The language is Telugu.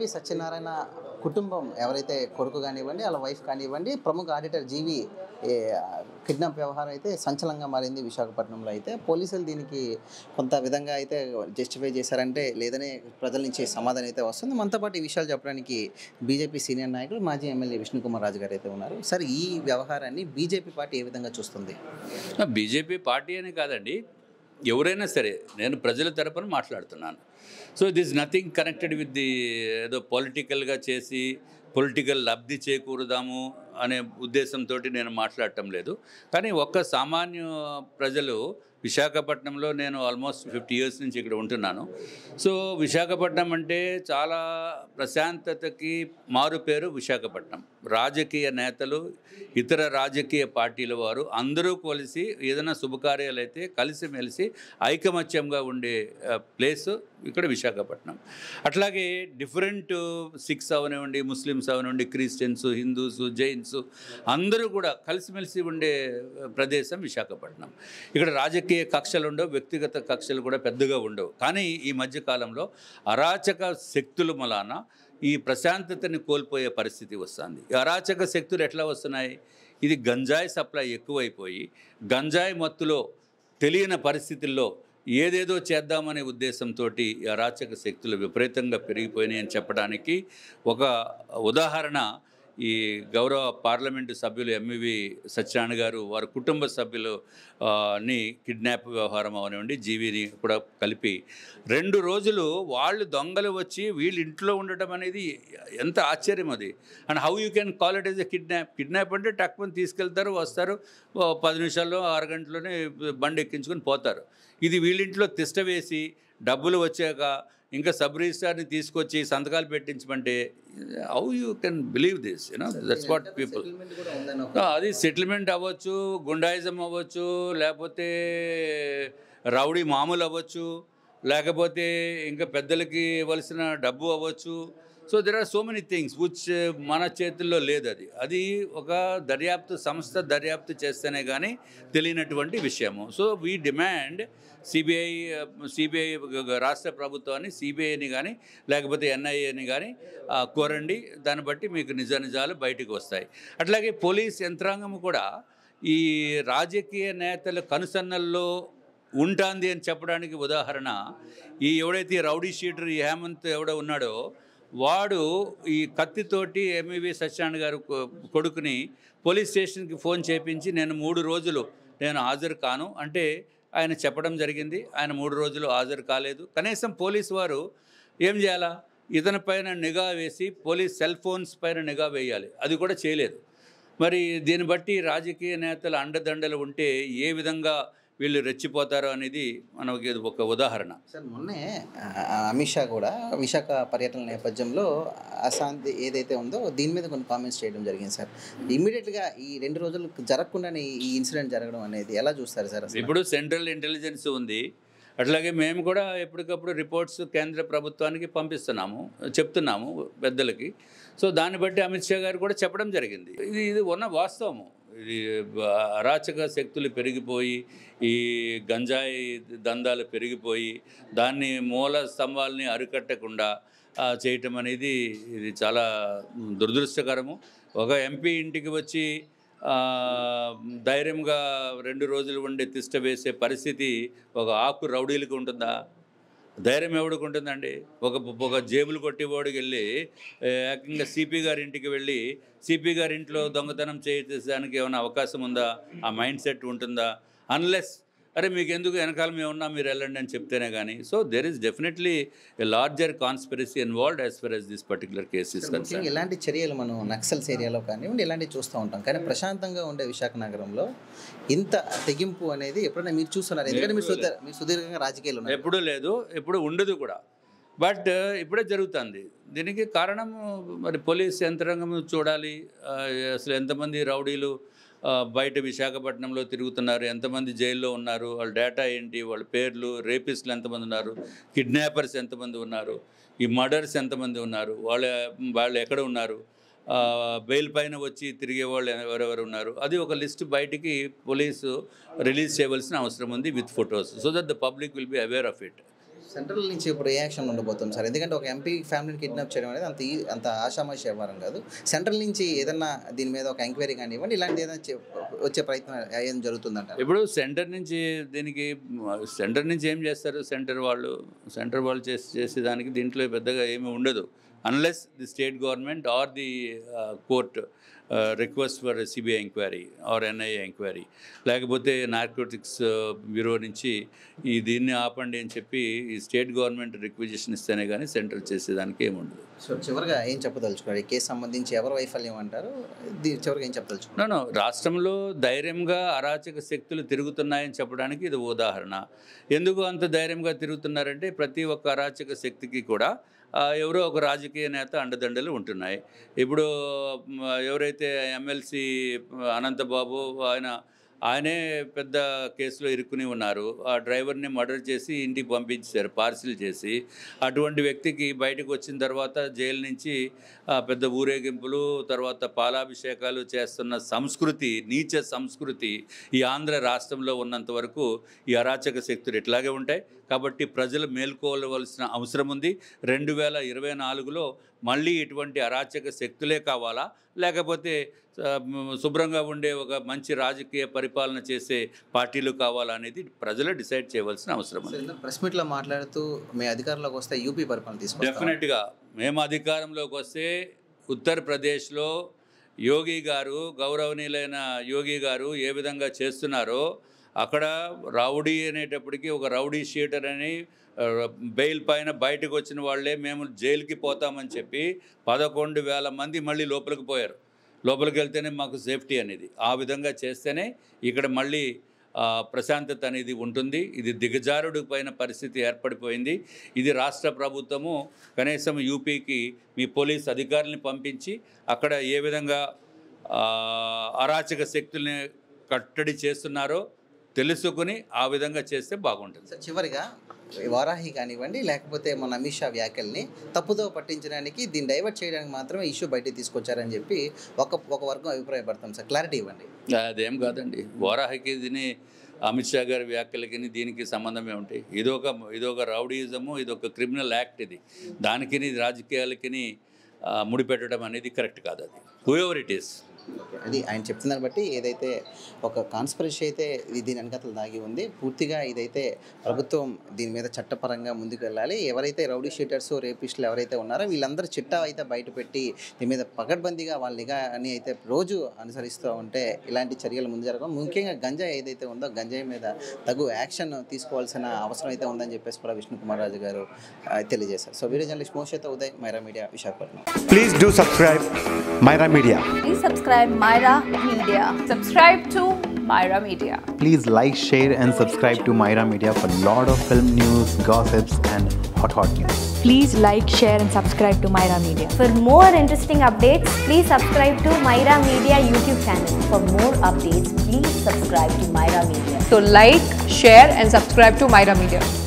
ఎంవివి సత్యనారాయణ కుటుంబం ఎవరైతే కొడుకు కానివ్వండి వాళ్ళ వైఫ్ కానివ్వండి ప్రముఖ ఆడిటర్ జీవి కిడ్నాప్ వ్యవహారం అయితే సంచలనంగా మారింది విశాఖపట్నంలో అయితే పోలీసులు దీనికి కొంత విధంగా అయితే జస్టిఫై చేశారంటే లేదనే ప్రజల నుంచి సమాధానం అయితే వస్తుంది మనతో పాటు ఈ విషయాలు చెప్పడానికి బీజేపీ సీనియర్ నాయకులు మాజీ ఎమ్మెల్యే విష్ణుకుమార్ రాజు గారు అయితే ఉన్నారు సార్ ఈ వ్యవహారాన్ని బీజేపీ పార్టీ ఏ విధంగా చూస్తుంది బీజేపీ పార్టీ అని కాదండి ఎవరైనా సరే నేను ప్రజల తరపున మాట్లాడుతున్నాను so this nothing connected with the ఏదో పొలిటికల్గా చేసి పొలిటికల్ లబ్ధి చేకూరుదాము అనే ఉద్దేశంతో నేను మాట్లాడటం లేదు కానీ ఒక్క సామాన్య ప్రజలు విశాఖపట్నంలో నేను ఆల్మోస్ట్ ఫిఫ్టీ ఇయర్స్ నుంచి ఇక్కడ ఉంటున్నాను సో విశాఖపట్నం అంటే చాలా ప్రశాంతతకి మారు పేరు విశాఖపట్నం రాజకీయ నేతలు ఇతర రాజకీయ పార్టీల వారు అందరూ కలిసి ఏదైనా శుభకార్యాలు అయితే కలిసిమెలిసి ఐకమత్యంగా ఉండే ప్లేస్ ఇక్కడ విశాఖపట్నం అట్లాగే డిఫరెంట్ సిక్స్ అవనివ్వండి ముస్లిమ్స్ అవనివ్వండి క్రిస్టియన్స్ హిందూస్ జైన్స్ అందరూ కూడా కలిసిమెలిసి ఉండే ప్రదేశం విశాఖపట్నం ఇక్కడ రాజకీయ కక్షలు ఉండవు వ్యక్తిగత కక్షలు కూడా పెద్దగా ఉండవు కానీ ఈ మధ్య కాలంలో అరాచక శక్తుల మలాన ఈ ప్రశాంతతని కోల్పోయే పరిస్థితి వస్తుంది ఈ అరాచక శక్తులు ఎట్లా వస్తున్నాయి ఇది గంజాయి సప్లై ఎక్కువైపోయి గంజాయి మత్తులో తెలియని పరిస్థితుల్లో ఏదేదో చేద్దామనే ఉద్దేశంతో ఈ అరాచక శక్తులు విపరీతంగా పెరిగిపోయినాయి అని చెప్పడానికి ఒక ఉదాహరణ ఈ గౌరవ పార్లమెంటు సభ్యులు ఎంవివి సత్యనారాయణ గారు వారి కుటుంబ సభ్యులు ఆ, ని కిడ్నాప్ వ్యవహారం అవనివ్వండి జీవిని కూడా కలిపి రెండు రోజులు వాళ్ళు దొంగలు వచ్చి వీళ్ళు ఇంట్లో ఉండటం అనేది ఎంత ఆశ్చర్యం అది and how you can call it as a kidnap kidnap అంటే టక్మని తీసుకెళ్తారు వస్తారు ఓ పది నిమిషాల్లో ఆరు గంటలోనే బండి ఎక్కించుకొని పోతారు ఇది వీళ్ళింట్లో తిష్ట వేసి డబ్బులు వచ్చాక ఇంకా సబ్ రిజిస్టార్ని తీసుకొచ్చి సంతకాలు పెట్టించమంటే how you can believe this you know that's what people కూడా ఉందని ఒక అది సెటిల్మెంట్ అవ్వచ్చు గుండాయిజం అవ్వచ్చు లేకపోతే రౌడీ మామూలు అవ్వచ్చు లేకపోతే ఇంకా పెద్దలకి ఇవ్వాల్సిన డబ్బు అవ్వచ్చు so there are so many things which మన చేతుల్లో లేదు అది అది ఒక దర్యాప్తు సంస్థ దర్యాప్తు చేస్తేనే కానీ తెలియనటువంటి విషయము so we demand CBI CBI రాష్ట్ర ప్రభుత్వాన్ని సిబిఐని కానీ లేకపోతే ఎన్ఐఏని కానీ ఆ, కోరండి దాన్ని బట్టి మీకు నిజ నిజాలు బయటకు వస్తాయి అట్లాగే పోలీస్ యంత్రాంగం కూడా ఈ రాజకీయ నేతల కనుసన్నల్లో ఉంటుంది అని చెప్పడానికి ఉదాహరణ ఈ ఎవడైతే ఈ రౌడీ షీటర్ ఈ హేమంత్ ఎవడో ఉన్నాడో వాడు ఈ కత్తితోటి ఎంఈవి సత్యనారాయణ గారు కొ- కొడుకుని పోలీస్ స్టేషన్కి ఫోన్ చేపించి నేను మూడు రోజులు నేను హాజరు కాను అంటే ఆయన చెప్పడం జరిగింది ఆయన మూడు రోజులు హాజరు కాలేదు కనీసం పోలీసు వారు ఏం చేయాలా ఇతని పైన నిఘా వేసి పోలీస్ సెల్ ఫోన్స్ పైన నిఘా వేయాలి అది కూడా చేయలేదు మరి దీన్ని బట్టి రాజకీయ నేతల అండదండలు ఉంటే ఏ విధంగా వీళ్ళు రెచ్చిపోతారో అనేది మనకి ఇది ఒక ఉదాహరణ సార్ మొన్నే ఆ, అమిత్ షా కూడా విశాఖ పర్యటన నేపథ్యంలో అశాంతి ఏదైతే ఉందో దీని మీద కొన్ని కామెంట్స్ చేయడం జరిగింది సార్ ఇమ్మీడియట్గా ఈ రెండు రోజులు జరగకుండానే ఈ ఇన్సిడెంట్ జరగడం అనేది ఎలా చూస్తారు సార్ అసలు ఇప్పుడు సెంట్రల్ ఇంటెలిజెన్స్ ఉంది అట్లాగే మేము కూడా ఎప్పటికప్పుడు రిపోర్ట్స్ కేంద్ర ప్రభుత్వానికి పంపిస్తున్నాము చెప్తున్నాము పెద్దలకి సో దాన్ని బట్టి అమిత్ షా గారు కూడా చెప్పడం జరిగింది ఇది ఇది ఉన్న వాస్తవము ఇది అరాచక శక్తులు పెరిగిపోయి ఈ గంజాయి దందాలు పెరిగిపోయి దాన్ని మూల స్తంభాలని అరికట్టకుండా ఆ, చేయటం అనేది ఇది చాలా దురదృష్టకరము ఒక ఎంపీ ఇంటికి వచ్చి ఆ, ధైర్యంగా రెండు రోజులు ఉండి తిష్ట వేసే పరిస్థితి ఒక ఆకు రౌడీలకు ఉంటుందా ధైర్యం ఎవడికి ఉంటుందండి ఒక ఒక జేబులు కొట్టేవాడికి వెళ్ళి ఏ, ఏకంగా సిపి గారి ఇంటికి వెళ్ళి సిపి గారి ఇంట్లో దొంగతనం చేయడానికి ఏమైనా అవకాశం ఉందా ఆ మైండ్ సెట్ ఉంటుందా అన్లెస్ అరే మీకు ఎందుకు వెనకాల మేము ఉన్నా మీరు వెళ్ళండి అని చెప్తేనే కానీ so there is definitely a larger conspiracy involved as far as this particular case is ముఖ్యంగా కన్సర్న్ ఇలాంటి చర్యలు మనం నక్సల్స్ ఏరియాలో కానివ్వండి ఇలాంటివి చూస్తూ ఉంటాం కానీ ప్రశాంతంగా ఉండే విశాఖ నగరంలో ఇంత తెగింపు అనేది ఎప్పుడైనా మీరు చూస్తున్నారు ఎందుకంటే మీరు సుదీర్- మీరు సుదీర్ఘంగా రాజకీయాలు ఉన్నారు ఎప్పుడూ లేదు ఎప్పుడు ఉండదు కూడా బట్ ఇప్పుడే జరుగుతుంది దీనికి కారణం మరి పోలీస్ యంత్రాంగం చూడాలి ఆ, అసలు ఎంతమంది రౌడీలు ఆ, బయట విశాఖపట్నంలో తిరుగుతున్నారు ఎంతమంది జైల్లో ఉన్నారు వాళ్ళ డేటా ఏంటి వాళ్ళ పేర్లు రేపిస్టులు ఎంతమంది ఉన్నారు కిడ్నాపర్స్ ఎంతమంది ఉన్నారు ఈ మర్డర్స్ ఎంతమంది ఉన్నారు వాళ్ళ వాళ్ళు ఎక్కడ ఉన్నారు ఆ, బెయిల్ పైన వచ్చి తిరిగే వాళ్ళు ఎవరెవరు ఉన్నారు అది ఒక లిస్ట్ బయటికి పోలీసు రిలీజ్ చేయవలసిన అవసరం ఉంది with photos so that the public will be aware of it central నుంచి ఇప్పుడు ఏ యాక్షన్ ఉండబోతుంది సార్ ఎందుకంటే ఒక ఎంపీ ఫ్యామిలీని కిడ్నాప్ చేయడం అనేది అంత ఈ- అంత ఆషామాషి వ్యవహారం కాదు సెంట్రల్ నుంచి ఏదన్నా దీని మీద ఒక ఎంక్వైరీ కానివ్వండి ఇలాంటి ఏదైనా చే- వచ్చే ప్రయత్నం ఏం జరుగుతుందంట ఇప్పుడు సెంటర్ నుంచి దీనికి సెంటర్ నుంచి ఏం చేస్తారు సెంటర్ వాళ్ళు సెంటర్ వాళ్ళు చేసి చేసేదానికి దీంట్లో పెద్దగా ఏమీ ఉండదు unless the state government or the court request for CBI enquiry or NIA enquiry లేకపోతే నార్కోటిక్స్ బ్యూరో నుంచి ఈ దీన్ని ఆపండి అని చెప్పి ఈ స్టేట్ గవర్నమెంట్ రిక్విజిషన్ ఇస్తేనే కానీ సెంటర్ చేసేదానికి ఏమి ఉండదు సో చివరిగా ఏం చెప్పదలుచుకున్నారు ఈ కేసు సంబంధించి ఎవరు వైఫల్యం అంటారు దీ- చివరిగా ఏం చెప్పదలుచుకున్నారు నో రాష్ట్రంలో ధైర్యంగా అరాచక శక్తులు తిరుగుతున్నాయని చెప్పడానికి ఇది ఉదాహరణ ఎందుకు అంత ధైర్యంగా తిరుగుతున్నారంటే ప్రతి ఒక్క అరాచక శక్తికి కూడా ఆ, ఎవరో ఒక రాజకీయ నేత అండదండలు ఉంటున్నాయి ఇప్పుడు మ, ఎవరైతే ఎమ్మెల్సీ అనంతబాబు ఆయన ఆయనే పెద్ద కేసులో ఇరుక్కుని ఉన్నారు ఆ డ్రైవర్ని మర్డర్ చేసి ఇంటికి పంపించారు పార్సిల్ చేసి అటువంటి వ్యక్తికి బయటకు వచ్చిన తర్వాత జైలు నుంచి ఆ, పెద్ద ఊరేగింపులు తర్వాత పాలాభిషేకాలు చేస్తున్న సంస్కృతి నీచ సంస్కృతి ఈ ఆంధ్ర రాష్ట్రంలో ఉన్నంత వరకు ఈ అరాచక శక్తులు ఇట్లాగే ఉంటాయి కాబట్టి ప్రజలు మేల్కోవలసిన అవసరం ఉంది రెండు వేల ఇరవై నాలుగులో మళ్ళీ ఇటువంటి అరాచక శక్తులే కావాలా లేకపోతే ఆ, మ్, శుభ్రంగా ఉండే ఒక మంచి రాజకీయ పరిపాలన చేసే పార్టీలు కావాలా అనేది ప్రజలు డిసైడ్ చేయవలసిన అవసరం ఉంది ప్రెస్ మీట్లో మాట్లాడుతూ మీ అధికారంలోకి వస్తే యూపీ పరిపాలన తీసుకొస్తాం డెఫినెట్గా మేము అధికారంలోకి వస్తే ఉత్తరప్రదేశ్లో యోగి గారు గౌరవనీయులైన యోగి గారు ఏ విధంగా చేస్తున్నారో అక్కడ రౌడీ అనేటప్పటికీ ఒక రౌడీ షీటర్ అని ఆ, బెయిల్ పైన బయటకు వచ్చిన వాళ్ళే మేము జైలుకి పోతామని చెప్పి పదకొండు వేల మంది మళ్ళీ లోపలికి పోయారు లోపలికి వెళ్తేనే మాకు సేఫ్టీ అనేది ఆ విధంగా చేస్తేనే ఇక్కడ మళ్ళీ ఆ, ప్రశాంతత అనేది ఉంటుంది ఇది దిగజారుడు పైన పరిస్థితి ఏర్పడిపోయింది ఇది రాష్ట్ర ప్రభుత్వము కనీసం యూపీకి మీ పోలీస్ అధికారుల్ని పంపించి అక్కడ ఏ విధంగా ఆ, అరాచక శక్తుల్ని కట్టడి చేస్తున్నారో తెలుసుకుని ఆ విధంగా చేస్తే బాగుంటుంది సార్ చివరిగా వారాహి కానివ్వండి లేకపోతే మన అమిత్ షా వ్యాఖ్యల్ని తప్పుదో పట్టించడానికి దీన్ని డైవర్ట్ చేయడానికి మాత్రమే ఇష్యూ బయటికి తీసుకొచ్చారని చెప్పి ఒక ఒక వర్గం అభిప్రాయపడతాం సార్ క్లారిటీ ఇవ్వండి అదేం కాదండి వారాహికి దీని అమిత్ షా గారి వ్యాఖ్యలకి దీనికి సంబంధమే ఉంటాయి ఇదొక ఇదొక రౌడీయిజము ఇదొక క్రిమినల్ యాక్ట్ ఇది దానికి రాజకీయాలకి ఆ, ముడిపెట్టడం అనేది కరెక్ట్ కాదు అది హూ ఎవర్ ఇట్ ఈస్ అది ఆయన చెప్తున్నారు బట్టి ఏదైతే ఒక కాన్స్పరసీ అయితే ఇది దీని వెనకతలు దాగి ఉంది పూర్తిగా ఇదైతే ప్రభుత్వం దీని మీద చట్టపరంగా ముందుకు వెళ్ళాలి ఎవరైతే రౌడీ షీటర్స్ రేపిస్టులు ఎవరైతే ఉన్నారో వీళ్ళందరూ చిట్టా అయితే బయట పెట్టి దీని మీద పకడ్బందీగా వాళ్ళ నిఘా అని అయితే రోజు అనుసరిస్తూ ఉంటే ఇలాంటి చర్యలు ముందు జరగడం ముఖ్యంగా గంజాయి ఏదైతే ఉందో గంజాయి మీద తగు యాక్షన్ తీసుకోవాల్సిన అవసరం అయితే ఉందని చెప్పేసి కూడా విష్ణు కుమార్ రాజు గారు ఆ, తెలియజేశారు సో వీడియో జర్నలిస్ట్ మోషేత ఉదయ్ మైరా media Visakhapatnam Please do subscribe Myra Media. Please subscribe Myra Media. Subscribe to Myra Media. Please like, share, and subscribe to Myra Media for lot of film news, gossips, and hot hot news. Please like, share, and subscribe to Myra Media. For more interesting updates, please subscribe to Myra Media YouTube channel. For more updates, please subscribe to Myra Media. So like, share and subscribe to Myra Media.